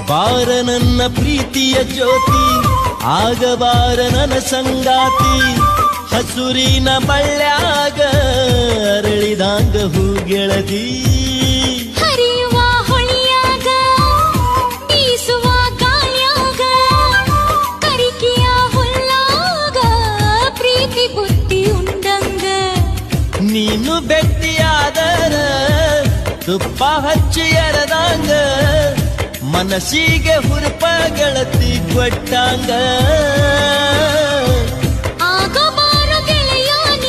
ಬಾರ ನನ್ನ ಪ್ರೀತಿಯ ಜ್ಯೋತಿ ಆಗಬಾರ ನನ್ನ ಸಂಗಾತಿ ಹಸುರಿನ ಬಳ್ಳ್ಯಾಗ ಅರಳಿದಾಂಗ ಹೂಗೆಳದಿ ಹರಿಯುವ ಹೊಳಿಯಾಗ ಬೀಸುವ ಗಾಳಿಯಾಗ ಕರಿಕೆಯ ಹುಲ್ಲಾಗ ಪ್ರೀತಿ ಬುದ್ಧಿ ಉಂಡಂಗ ನೀನು ಬೆಟ್ಟಿಯಾದರ ತುಪ್ಪ ಹಚ್ಚಿ ಎರೆದಾಂಗ ಮನಸ್ಸಿಗೆ ಹುರುಪ ಗೆಳತಿ ಕೊಟ್ಟಂಗ ಆಗ ಬಾರೋ ಗೆಳೆಯ ನೀ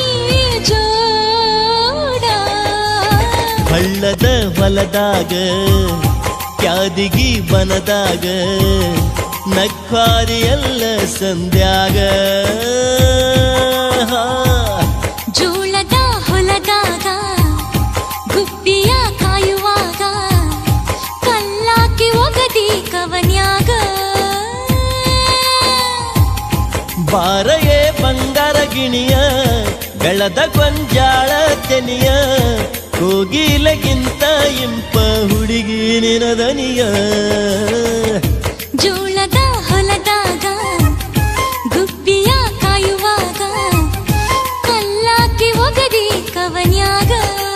ಜೋಡ ಹಳ್ಳದ ಹೊಲದಾಗ ಕ್ಯಾದಿಗಿ ಬನದಾಗ ನಕ್ವಾರಿ ಎಲ್ಲ ಸಂಧ್ಯಾಗ ಜೋಳದ ಹೊಲದಾಗ ಗುಬ್ಬಿಯ ಕಾಯುವಾಗ ಕಲ್ಲಾಕಿ ಒಗದಿ ಕವನ್ಯಾಗ ಬಾರಯೇ ಬಂಗಾರ ಗಿಣಿಯ ಬೆಳದ ಗೊಂಜಾಳ ತೆನಿಯ ಕೋಗಿಲಗಿಂತ ಇಂಪ ಹುಡುಗಿ ನಿನದನಿಯ ಜೋಳದ ಹೊಲದಾಗ ಗುಬ್ಬಿಯ ಕಾಯುವಾಗ ಕಲ್ಲಾಕಿ ಒಗದಿ ಕವನ್ಯಾಗ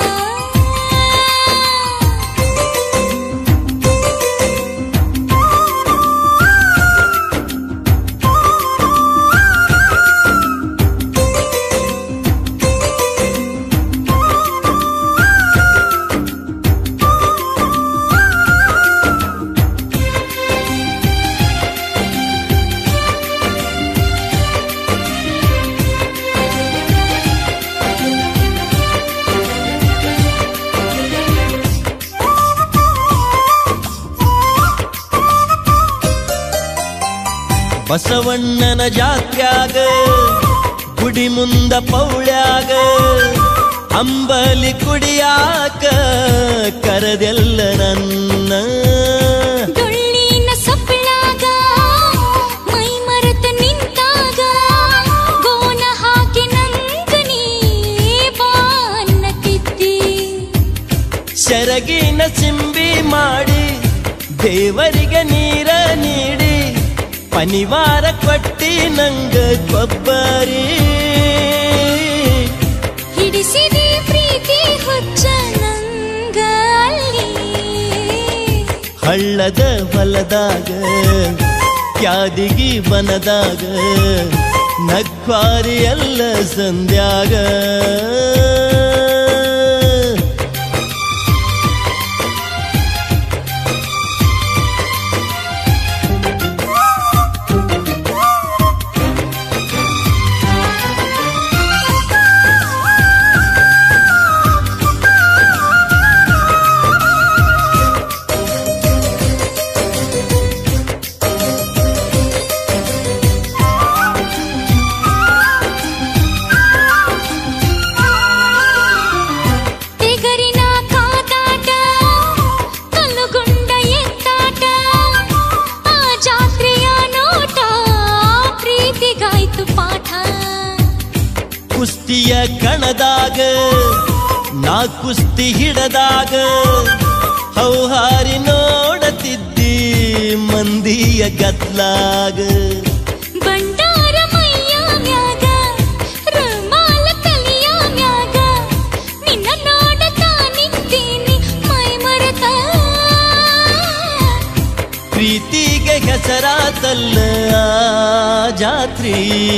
ಬಸವಣ್ಣನ ಜಾತ್ಯಾಗ ಗುಡಿ ಮುಂದ ಪೌಳ್ಯಾಗ ಅಂಬಲಿ ಕುಡಿಯಾಕ ಕರದೆಲ್ಲ ನನ್ನ ಡೊಳ್ಳಿನ ಸೊಪ್ಪಳಾಗ ಮೈ ಮರೆತ ನಿಂತಾಗ ಗೋನ ಹಾಕಿ ನಂಗ ನೀ ಬಾನ್ನತಿದ್ದಿ ಸೆರಗಿನ ಸಿಂಬಿ ಮಾಡಿ ದೇವರಿಗೆ ನೀರ ನೀಡಿ ಪನಿವಾರ ಕೊಟ್ಟಿ ನಂಗ ಕೊಬ್ಬರಿ ಹಿಡಿಸಿದಿ ಪ್ರೀತಿ ಹುಚ್ಚ ನಂಗ ಅಲ್ಲಿ ಹಳ್ಳದ ಹೊಲದಾಗ ಕ್ಯಾದಿಗಿ ಬನದಾಗ ನಕ್ವಾರಿ ಎಲ್ಲ ಸಂಧ್ಯಾಗ ತೆಗರಿನ ಕಾದಾಟ ಕಲ್ಲುಗುಂಡ ಎತ್ತಾಟ ಆ ಜಾತ್ರೆಯ ನೋಟ ಪ್ರೀತಿಗಾಯ್ತು ಪಾಠ ಕುಸ್ತಿಯ ಕಣದಾಗ ನಾ ಕುಸ್ತಿ ಹಿಡದಾಗ ಹೌಹಾರಿ ನೋಡತಿದ್ದಿ ಮಂದಿಯ ಗತ್ಲಾಗ ಬಂಡಾರ ಮೈಯ ಮ್ಯಾಗ ರುಮಾಲ ತಲಿಯ ಮ್ಯಾಗ ನಿನ್ನ ನೋಡತಾ ನಿಂತೀನಿ ಮೈ ಮರೆತ ಪ್ರೀತಿಗೆ ಹೆಸರಾತಲ್ಲ ಆ ಜಾತ್ರಿ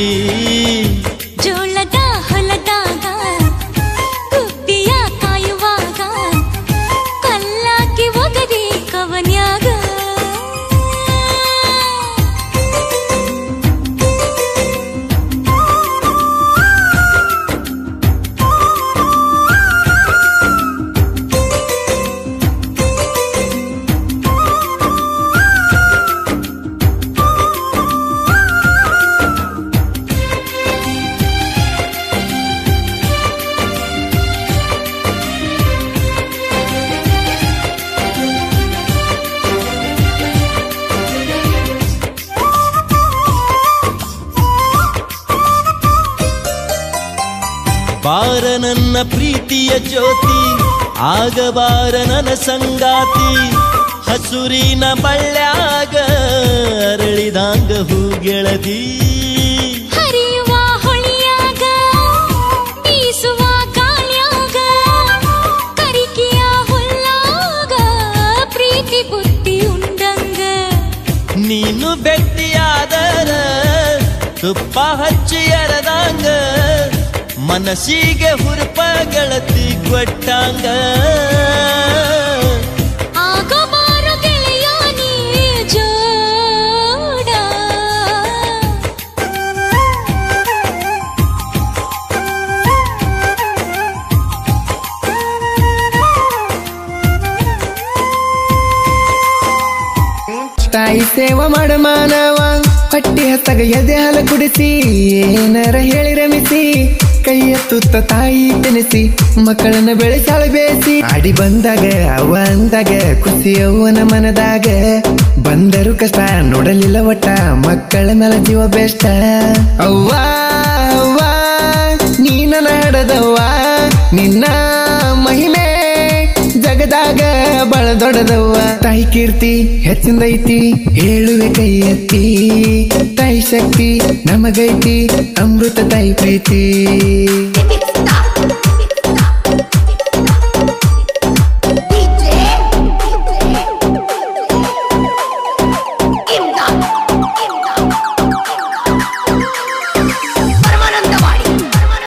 ಜೋಳದ ಹೊಲದಾಗ ಗುಬ್ಬಿಯ ಕಾಯುವಾಗ ಕಲ್ಲಾಕಿ ಒಗದಿ ಕವನ್ಯಾಗ ಬಾರ ನನ್ನ ಪ್ರೀತಿಯ ಜ್ಯೋತಿ ಆಗಬಾರ ನನ್ನ ಸಂಗಾತಿ ಹಸುರಿನ ಬಳ್ಳ್ಯಾಗ ಕಾಲದಾಗ ಅರಳಿದಾಂಗ ಹೂಗೆಳದಿ ಹರಿಯುವ ಹೊಳಿಯಾಗ ಬೀಸುವ ಗಾಳ್ಯಾಗ ಕರಿಕೆಯ ಹುಲ್ಲಾಗ ಪ್ರೀತಿ ಬುದ್ಧಿ ಉಂಡಂಗ ನೀನು ಭೆಟ್ಟಿಯಾದರ ತುಪ್ಪ ಹಚ್ಚಿ ಎರೆದಾಂಗ ಮನಸ್ಸಿಗೆ ಹುರುಪ ಗೆಳತಿ ಕೊಟ್ಟಂಗ ಆಗ ಬಾರೋ ಗೆಳೆಯ ನೀ ಜೋಡ ತಾಯಿ ಸೇವ ಮಾಡ ಮಾನವ ಹೊಟ್ಟಿ ಹತ್ತಗ ಎದೆ ಹಾಲು ಕುಡಿಸಿ ಏನಾರ ಹೇಳಿ ರಮಿಸಿ ಕೈಯ ತುತ್ತ ತಾಯಿ ತಿನಿಸಿ ಮಕ್ಕಳನ್ನ ಬೆಳೆಸಾಳ ಬೇಸಿ ಆಡಿ ಬಂದಾಗ ಅವ್ವ ಅಂದಾಗ ಖುಷಿ ಅವ್ವನ ಮನದಾಗ ಬಂದರು ಕಷ್ಟ ನೋಡಲಿಲ್ಲ ಒಟ್ಟ ಮಕ್ಕಳ ಮೇಲೆ ಜೀವ ಬೆಷ್ಟ ಅವ್ವ ಅವ್ವ ನೀನ ನಾಡದವ್ವ ನಿನ್ನ ಮಹಿಮೆ ಜಗದಾಗ ಬಳ ದೊಡ್ಡದವ್ವ ತಾಯಿ ಕೀರ್ತಿ ಹೆಚ್ಚಿಂದೈತಿ ಹೇಳುವೆ ಕೈ ಎತ್ತಿ ತಾಯಿ ಶಕ್ತಿ ನಮಗೈತಿ ಅಮೃತ ತಾಯಿ ಪ್ರೀತಿ